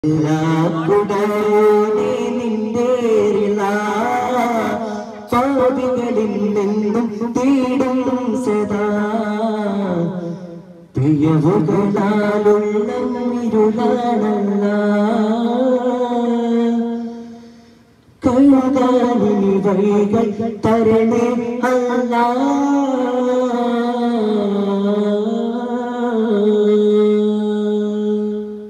കുടയോനെ നിന്റെ പാപികളിൽ നിന്നും തേടും സദാ പ്രിയവുകളാലുള്ള ഇരുളാണല്ല കഴുകാനിനി വഴികൾ തരണേ അല്ല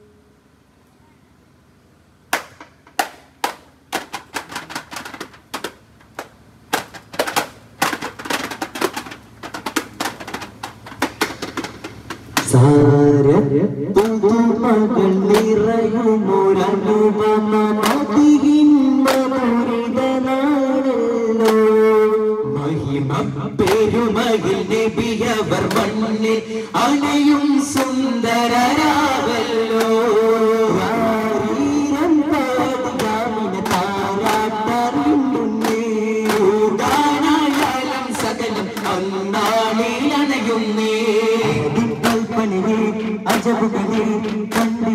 സാരത്തുമകൾ നിറയുമൊരനുപമ മതിഹിന്മരിതനാണല്ലോ മഹിമ പെരുമകിൽ നബിയവർ മണ്ണിൽ അണയും സുന്ദരരാവല്ലോ ആരീരം പാടിയാമിന താരാട്ടറിയുന്നേ ൂടാനായാലും സകലം അന്നാളിൽ അണയുന്നേ കൽപ്പനയെ അജബുകളെ കണ്ടേ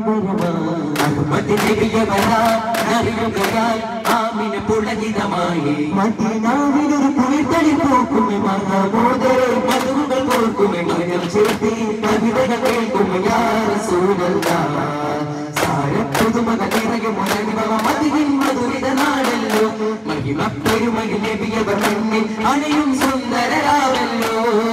അറിയുകയാൽ ആമിന പുളകിതമായി മദീനാവിലൊരു പുളിത്തളി പോക്കുമേ മഹാബോധരെ മധുകൾ പോക്കുമേ മകൻ ചേർത്തി കവിതകൾ കേൾക്കുമേ യാർ സൂരല്ല സാരപ്പുതുമക നിറയും മുനനിവ മതിവിൻ മധുരിത നാടല്ലോ മഹിമ പെരുമയിൽ ലഭിയവർ മണ്ണിൽ അണയും സുന്ദരരാവല്ലോ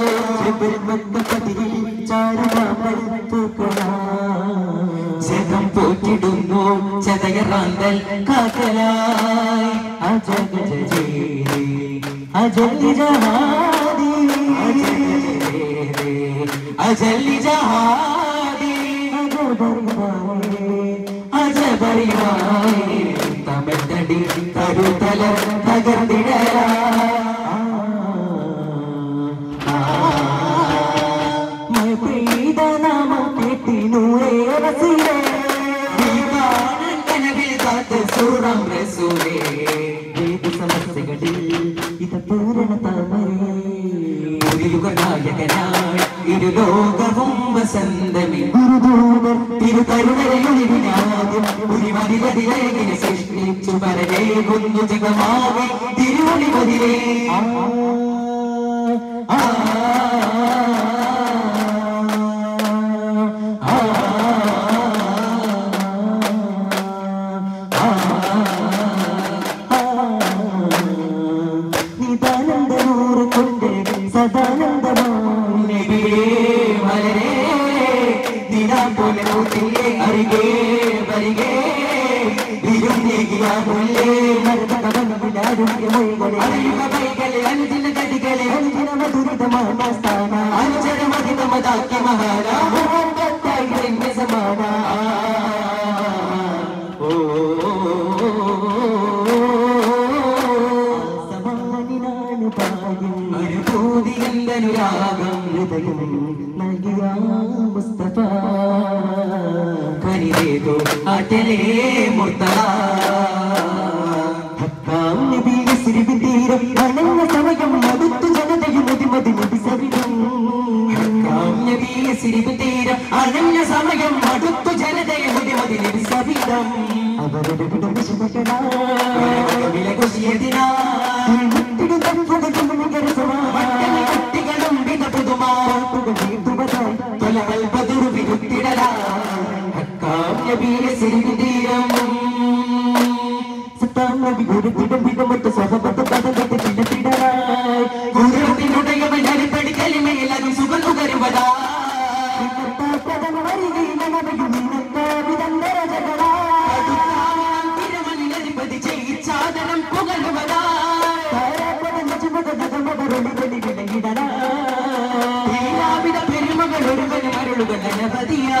ജഗം പോറ്റിടുന്നു ചതയറാന്തൽ കാക്കലായി അജഗജ ജേരി അജലി ജഹാദി അജലി ജഹാദി അജബരിവായി തമിഴ്നടി കരുതല തകർന്നിടലാ ഇരുലോകവും വസന്തമി തിരുകരുണയൊളിവിനാദ്യം ഉരിമതിലതിലേകിനെ സൃഷ്ടിച്ചു പരകേകുന്നു ജഗമാകെ തിരുവൊളിമതിലേ ആ നിതാനന്ദനൂറ് കൊണ്ട് സദാനന്ദമാണ് വളരെ ദിനാ പോലെ മൂത്തില്ലേ അരികെ വരികെ ഇരുന്നേകിയാമുല്ലേ അറിയുക കൈകളെ അനുദിന കടികളെ അനുദിന മധുരിതമാണ് സ്ഥാന അനുചര മതിതമതാക്കി മഹാരാ സമാന ഓ സമാനിനാണ് ഭാഗ്യം അനുഭൂതി എന്തനുരാഗം ഹൃദയം നൽകിയ മുസ്തഫ കനിതേതോ ആറ്റലേ മുർത്തല ഹക്കാം നബിയെ സിരിവിതീരം അനങ്ങ സമയം അടുത്തു ജനതയും മതിമതി നബി സവിധം ഹക്കാം നബിയെ സിരിവിതീരം അനങ്ങ സമയം അടുത്തു ജനതയും മതിമതി നബി സവിധം അവരുടെ വിടം വിശുദ്ധനാ വില കുശിയതിനാ കുട്ടികളും വിധ പുതുമാ തൊലകൾ പതിരു വിരുത്തിടലാ ഹക്കാം നബിയെ സിരിവിതീരം ുടയവനടിപ്പടിക്കലിമയിലതും സുഖം നുകരുവതാ തിരുമലിനധിപതി ചെയ്യിച്ചാദനം പുകഴുവതാ തീരാവിധ പെരുമകൾ ഒരുവന് അരുളുകൾ അനവധിയാ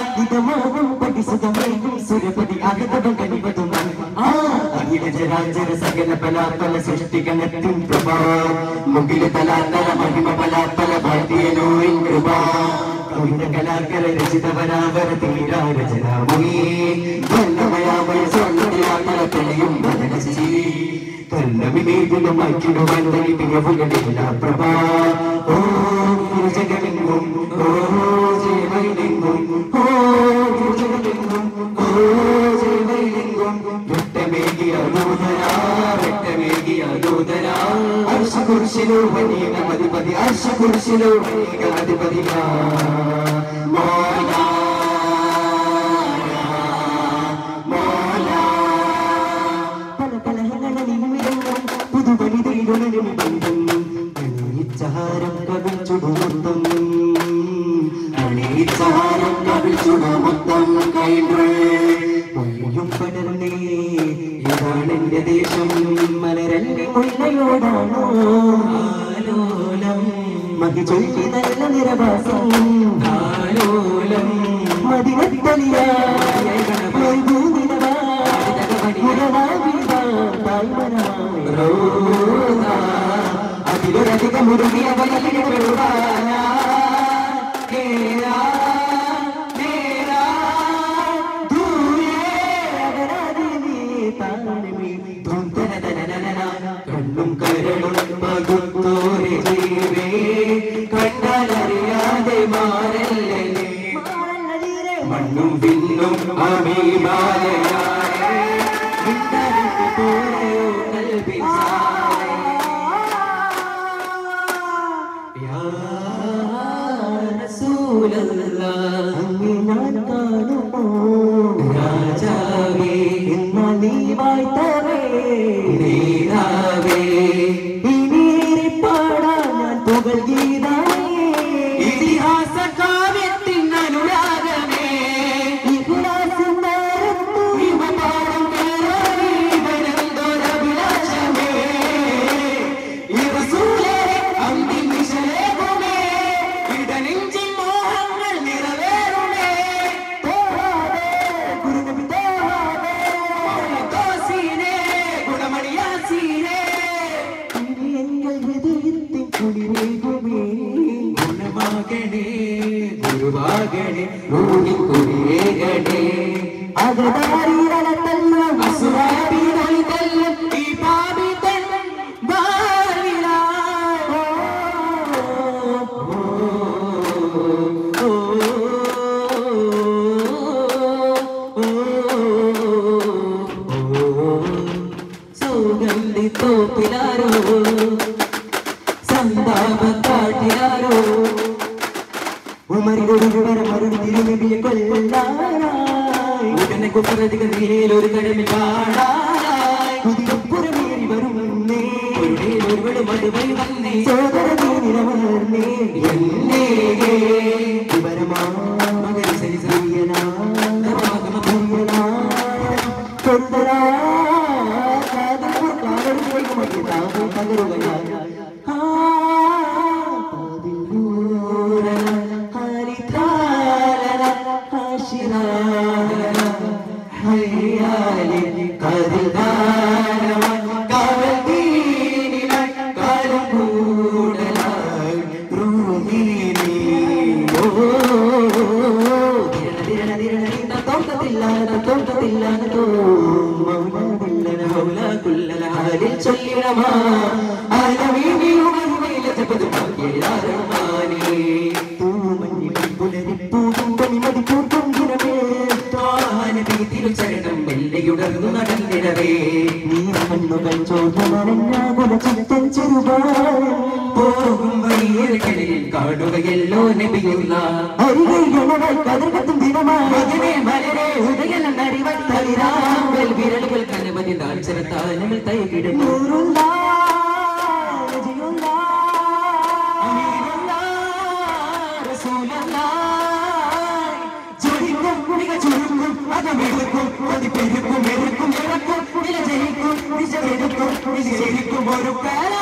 സുരപതി അകതവം കനിവതും അഖില ജരാചര സകല പലാപല സൃഷ്ടികണത്തിൻ കൃപ മുകില തലാതല മഹിമ പലാപല ഭാരതീയനോയിൻ കൃപ കവിത കലാകര രചിത വരാവര തീരാ രചനാമൊഴി വർണ്ണമയാമയ സ്വർണ്ണത്തിലാത്തല തെളിയും വദനശി തല്ലമിനേതിലുമാക്കിടുവാൻ തനിപ്പിയവുകളില്ല പ്രഭ ഓ ജഗമെങ്ങും ഓ ജയമെങ്ങും ഓ ജഗമെങ്ങും ദൂതരാ വെട്ടമേകിയ ദൂതരാ അർഷകുർശിലോ വനീക അധിപതി അർഷകുർശിലോ വനീക അധിപതിയാ മോലാ പല പല ഹലകളിലും പുതുവഴി തേടുണരും ബന്ധം അണിയിച്ചാരം കവിൾ ചുടുമൊത്തം അണിയിച്ചാരം കവിൾ ചുടുമൊത്തം കൈകൾ പൊയ്യും പടർന്നേ ഇതാണ് എന്റെ ദേശം മലരന്റെ മുല്ലയോടാണോ ആലോലം മതി ചൊല്ലി നല്ല നിരവാസം ആലോലം മതിനത്തലിയ അതിലൊരധികം മുറുകിയ കണ്ണും കരളും പകുത്തോരെ ജീവേ കണ്ടാലറിയാതെ മാറല്ലേ മണ്ണും പിന്നും അമീമാലയായ മിണ്ടാതെ പോയോ കൽപ്പിച്ചായ യാ റസൂലല്ലാഹ് അങ്ങേ ഞാൻ കാണുമോ രാജാവേ എന്നാൽ നീ വാഴ്ത്തവേ നേതാവേ ഇനിയേറെ പാടാൻ ഞാൻ പുകൾ ഗീതാവേ ഇതിഹാസ കാവ്യത്തിൻ അനുരാഗമേ ഇതിഹാസം നേരത്തു ഇവ പാടും കേറാനേ ഇവനെന്തൊരഭിലാഷമേ ഈ റസൂലേ അന്തിം നിശലേകുമേ ഇടനെഞ്ചിൻ മോഹങ്ങൾ നിറവേറുമേ തോഹാവേ ഗുരുനബി തോഹാവേ തോസീനേ ഗുണമണിയാസീനേ ഇനി എங்கள் ഹൃദയത്തിൻ കുളിരേകുമേ ഗുണമാകണേ ഗുരുവാകണേ റൂഹി കുളിരേകണേ അകതാരികളെല്ലാം അസുരാബികളെല്ലാം ഈ പാപിതൻ തോപ്പിലാരോ സന്താപ കാട്ടിലാരോ ഉമരിലൊരു വിവരം അരുൾ തിരുനബിയെ കൊല്ലാനായി ഉടനെ കുപ്പറധിക നീലയിൽ ഒരു കടമിൽ പാടാനായി കുതിരപ്പുറമേറി വരുമെന്നേ ഒരുവളും അടുവഴി വന്നേ സോദര നീനിലമർന്നേ എന്നേ വിവരമാ മകരി സരി സരിയനാ നരമാഗമ ഭൂയനാ തൊണ്ടരാ കാതൽ കാതൽ മധ്യ താപം പകരുകയായി ആ ചൊല്ലിടമാ അലവീണിയുടെ മഹിമയിലെ റഹ്മാനേ തൂമഞ്ഞിൽ പുലരിപ്പൂവും പനിമതിപ്പൂർക്കും ദിനമേ താനബി തിരുചരണം മെല്ലെയുണർന്നു നടന്നിടവേ നീ കണ്ണുകൾ ചോദ്യമറിഞ്ഞാകുല ചിത്തൻ ചെറുപാൻ പോകും വഴിയറകളിൽ കാണുകയല്ലോ നബിയുള്ള അരികൈകളായി കതിർകത്തും ദിനമായി മകനെ മലരെ ഉദയനം നരിവത്തളിരാമ്പൽ വിരലുകൾ കനവതി നാഴ്ചരത്താനമിൽ തൈകിടും നൂറുള്ള നജിയുള്ള ഒരു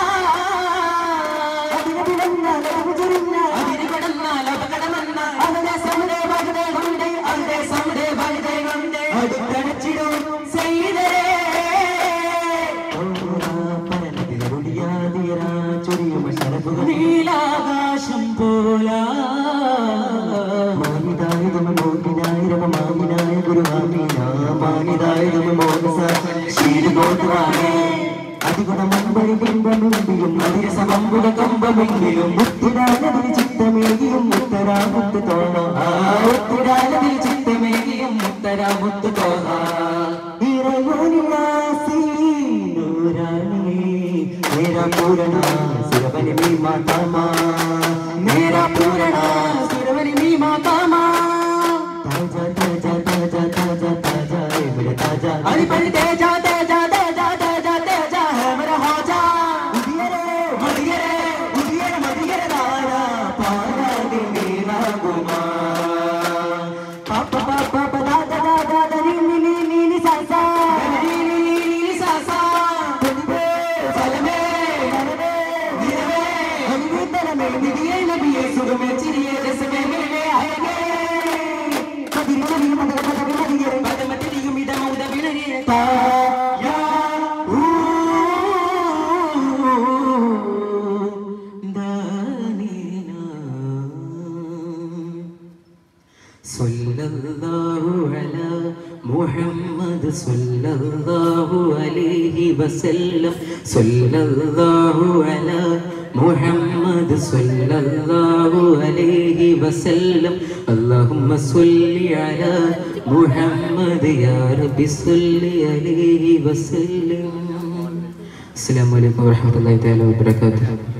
അടുത്തടച്ചിടും ചെയ്തേ നീലാകാശം പോലാ മാനിതായുധമ മോഹിനായിരമ മാമിനായ ഗുരുവാമീന മാനിതായുധമ മോഹസ ശീലഗോത്രമാണേ അതിഗുണമമ്പഴി ബിംബമെങ്കിലും അതിരസമമ്പുക കമ്പമെങ്കിലും മുത്തിടാനതിൽ ചിത്തമേകിയും മുത്തരാ മുത്ത് തോണ മുത്തിടാനതിൽ ചിത്തമേകിയും മുത്തരാ മുത്ത് തോണ ഇറയോനിലാസി പൂരണ സുരവനി മീ മാതാമാ മേരാ പൂരണ സുരവനി മീ മാതാമാ താജാ താജാ താജാ താജാ താജാ ഏ मेरे ताजा अरे पर तेजा तेजा तेजा तेजा तेजा है मेरा हाजा उदियरे मदियरे उदियरे मदियरे दारा पारा दे मेरा गुमा पापा पापा पदा दा दा दा दा नी नी नी नी नी सा सा नी नी नी नी सा सा चलबे चलबे चलबे धीरे हम भी तेरे में निदिए नबिए सुख में चिड़िए जैसे में मिलने आएंगे कदी चली मदद मदद मदिए मदद मदिए उम्मीद मौद बिलने ता या ऊ दानीना صلى الله على محمد صلى الله عليه وسلم صلى الله على محمد صلى الله عليه وسلم اللهم صل على محمد يا رب صل عليه وسلم السلام عليكم ورحمة الله تعالى وبركاته